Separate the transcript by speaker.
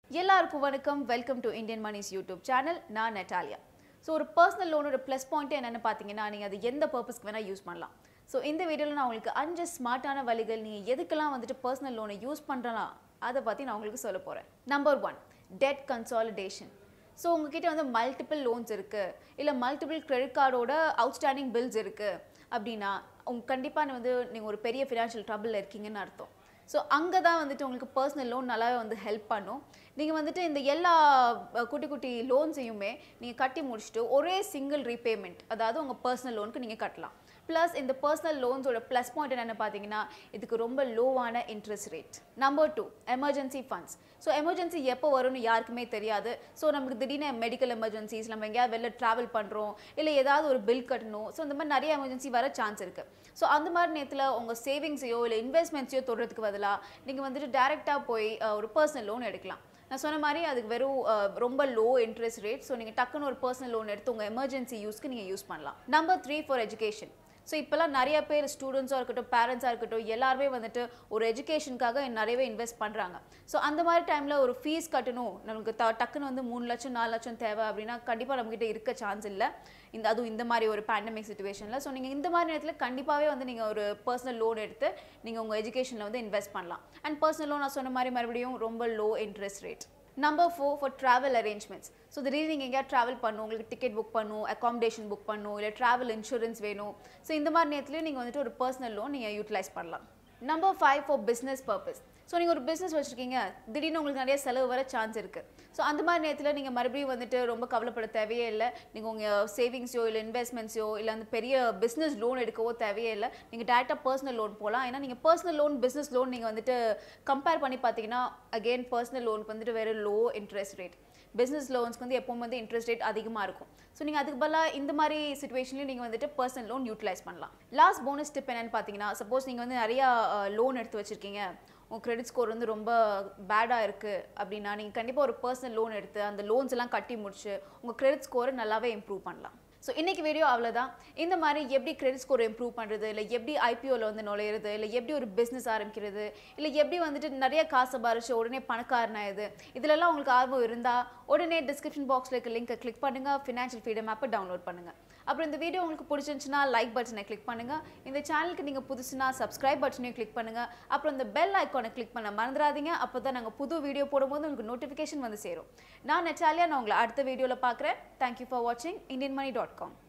Speaker 1: எல்லாருக்கும் வணக்கம் welcome to Indian money's YouTube channel நான் நெட்டாலியா ஸோ ஒரு பர்சனல் லோனோட ப்ளஸ் பாயிண்ட் என்னென்னு பார்த்தீங்கன்னா நீங்கள் அது எந்த பர்பஸ்க்கு வேணால் யூஸ் பண்ணலாம் ஸோ இந்த வீடியோவில் நான் உங்களுக்கு அஞ்சு ஸ்மார்ட்டான வழிகள் நீங்கள் எதுக்கெல்லாம் வந்துட்டு பர்சனல் லோனை யூஸ் பண்ணலாம் அதை பற்றி நான் உங்களுக்கு சொல்ல போகிறேன் number one debt consolidation so உங்ககிட்ட வந்து மல்டிபிள் லோன்ஸ் இருக்குது இல்லை மல்டிபிள் கிரெடிட் கார்டோட அவுட்ஸ்டாண்டிங் பில்ஸ் இருக்குது அப்படின்னா உங்க கண்டிப்பாக வந்து நீங்கள் ஒரு பெரிய ஃபினான்ஷியல் ட்ரபிளில் இருக்கீங்கன்னு அர்த்தம் ஸோ அங்கே தான் வந்துட்டு உங்களுக்கு பர்சனல் லோன் நல்லாவே வந்து ஹெல்ப் பண்ணும் நீங்கள் வந்துட்டு இந்த எல்லா அஹ், குட்டி குட்டி லோன்ஸையுமே நீங்கள் கட்டி முடிச்சுட்டு ஒரே சிங்கிள் ரீபேமெண்ட் அதாவது உங்கள் பர்சனல் லோனுக்கு நீங்கள் கட்டலாம் ப்ளஸ் இந்த பர்சனல் லோன்ஸோட ப்ளஸ் பாயிண்ட் என்னென்னு பார்த்தீங்கன்னா இதுக்கு ரொம்ப லோவான interest rate number two emergency funds so emergency எப்போ வரும்னு யாருக்குமே தெரியாது ஸோ நமக்கு திடீர்னு மெடிக்கல் எமர்ஜென்சிஸ் நம்ம எங்கேயாவது வெளில ட்ராவல் பண்ணுறோம் இல்லை ஏதாவது ஒரு பில் கட்டணும் ஸோ இந்த மாதிரி நிறைய எமர்ஜென்சி வர சான்ஸ் இருக்குது ஸோ அந்த மாதிரி நேரத்தில் உங்கள் சேவிங்ஸையோ இல்லை இன்வெஸ்ட்மெண்ட்ஸையோ தொடுறதுக்கு பதிலாக நீங்கள் வந்துட்டு டேரெக்டாக போய் அஹ், ஒரு பர்சனல் லோன் எடுக்கலாம் நான் சொன்ன மாதிரி அதுக்கு வெறும் அஹ், ரொம்ப லோ இன்ட்ரெஸ்ட் ரேட் ஸோ நீங்கள் டக்குன்னு ஒரு பர்சனல் லோன் எடுத்து உங்கள் எமர்ஜென்சி யூஸ்க்கு நீங்கள் யூஸ் பண்ணலாம் number three for education so இப்போல்லாம் நிறைய பேர் ஸ்டூடெண்ட்ஸாக இருக்கட்டும் பேரண்ட்ஸாக இருக்கட்டும் எல்லாருமே வந்துட்டு ஒரு எஜுகேஷனுக்காக நிறையவே இன்வெஸ்ட் பண்ணுறாங்க ஸோ அந்த மாதிரி டைமில் ஒரு ஃபீஸ் கட்டணும் நமக்கு த டக்குன்னு வந்து மூணு லட்சம் நாலு லட்சம் தேவை அப்படின்னா கண்டிப்பாக நம்மகிட்ட இருக்க சான்ஸ் இல்லை இந்த அதுவும் இந்த மாதிரி ஒரு பேண்டமிக் சுச்சுவேஷனில் ஸோ நீங்கள் இந்த மாதிரி நேரத்தில் கண்டிப்பாகவே வந்து நீங்கள் ஒரு பர்சனல் லோன் எடுத்து நீங்கள் உங்கள் எஜுகேஷனில் வந்து இன்வெஸ்ட் பண்ணலாம் அண்ட் பர்சனல் லோன் நான் சொன்ன மாதிரி மறுபடியும் ரொம்ப low interest rate number four for travel arrangements so திடீர்னு நீங்கள் எங்கேயா ட்ராவல் பண்ணணும் உங்களுக்கு டிக்கெட் புக் பண்ணணும் அகாமடேஷன் புக் பண்ணணும் இல்லை ட்ராவல் இன்சூரன்ஸ் வேணும் ஸோ இந்த மாதிரி நேரத்துலையும் நீங்கள் வந்துட்டு ஒரு பர்சனல் லோன் நீங்கள் யூட்டிலைஸ் பண்ணலாம் number five for business purpose so நீங்கள் ஒரு பிஸ்னஸ் வச்சுருக்கீங்க திடீர்னு உங்களுக்கு நிறைய செலவு வர சான்ஸ் இருக்குது ஸோ அந்த மாதிரி நேரத்தில் நீங்கள் மறுபடியும் வந்துட்டு ரொம்ப கவலைப்பட தேவையே இல்லை நீங்கள் உங்கள் சேவிங்ஸோ இல்லை இன்வெஸ்ட்மெண்ட்ஸோ இல்லை அந்த பெரிய பிஸ்னஸ் லோன் எடுக்கவோ தேவையே இல்லை நீங்கள் டேரெக்டாக பர்சனல் லோன் போகலாம் ஏன்னா நீங்கள் பர்சனல் லோன் பிஸ்னஸ் லோன் நீங்கள் வந்துட்டு கம்பேர் பண்ணி பார்த்தீங்கன்னா அகெயின் பர்சனல் லோனுக்கு வந்துட்டு வேறு லோ இன்ட்ரெஸ்ட் ரேட் பிஸ்னஸ் லோன்ஸ்க்கு வந்து எப்பவும் வந்து இன்ட்ரெஸ்ட் ரேட் அதிகமாக இருக்கும் ஸோ நீங்கள் அதுக்கு பதிலாக இந்த மாதிரி சுச்சுவேஷன்லையும் நீங்கள் வந்துட்டு பர்சனல் லோன் யூட்டிலைஸ் பண்ணலாம் லாஸ்ட் போனஸ் டிப் என்னன்னு பார்த்தீங்கன்னா சப்போஸ் நீங்கள் வந்து நிறையா லோன் எடுத்து வச்சுருக்கீங்க உங்கள் கிரெடிட் ஸ்கோர் வந்து ரொம்ப பேடாக இருக்குது அப்படின்னா நீங்கள் கண்டிப்பாக ஒரு பர்சனல் லோன் எடுத்து அந்த லோன்ஸ் எல்லாம் கட்டி முடிச்சு உங்கள் கிரெடிட் ஸ்கோரை நல்லாவே இம்ப்ரூவ் பண்ணலாம் ஸோ இன்னைக்கு வீடியோ அவ்வளோதான் இந்த மாதிரி எப்படி கிரெடிட் ஸ்கோர் இம்ப்ரூவ் பண்ணுறது இல்லை எப்படி ஐபிஓவில் வந்து நுழையிறது இல்லை எப்படி ஒரு பிஸ்னஸ் ஆரம்பிக்கிறது இல்லை எப்படி வந்துட்டு நிறைய காசு சம்பாரிச்சு உடனே பணக்காரனாயுது இதுலலாம் உங்களுக்கு ஆர்வம் இருந்தால் உடனே டிஸ்கிரிப்ஷன் பாக்ஸில் இருக்க லிங்கை கிளிக் பண்ணுங்கள் ஃபினான்ஷியல் ஃப்ரீடம் ஆப்பை டவுன்லோட் பண்ணுங்கள் அப்புறம் இந்த வீடியோ உங்களுக்கு பிடிச்சிருந்துச்சுன்னா லைக் பட்டனை கிளிக் பண்ணுங்கள் இந்த சேனலுக்கு நீங்கள் புதுசுனா சப்ஸ்கிரைப் பட்டனையும் கிளிக் பண்ணுங்கள் அப்புறம் இந்த பெல் ஐக்கானை கிளிக் பண்ண மறந்துடாதீங்க அப்போ தான் நாங்கள் புது வீடியோ போடும்போது உங்களுக்கு நோட்டிஃபிகேஷன் வந்து சேரும் நான் நெட்டாலியா நான் உங்களை அடுத்த வீடியோவில் பார்க்குறேன் தேங்க்யூ ஃபார் வாட்சிங் இந்தியன் மணி டாட் காம்